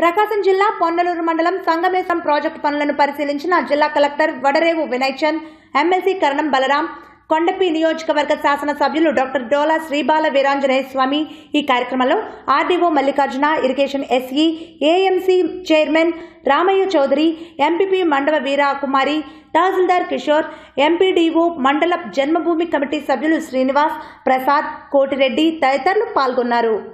ప్రకాశం జిల్లా పొన్నలూరు మండలం సంగమేశం ప్రాజెక్టు పనులను పరిశీలించిన జిల్లా కలెక్టర్ వడరేవు వినయ్ చంద్ ఎమ్మెల్సీ కరణం బలరాం కొండపి నియోజకవర్గ శాసనసభ్యులు డాక్టర్ డోలా శ్రీబాల వీరాంజనేయ స్వామి ఈ కార్యక్రమంలో RDO Mallikarjuna irrigation SE AMC chairman Ramaiah Chowdary MPP Mandava Veera Kumari tahsildar Kishore MPDO మండల జన్మభూమి కమిటీ సభ్యులు శ్రీనివాస్ ప్రసాద్ కోటిరెడ్డి తదితరులు పాల్గొన్నారు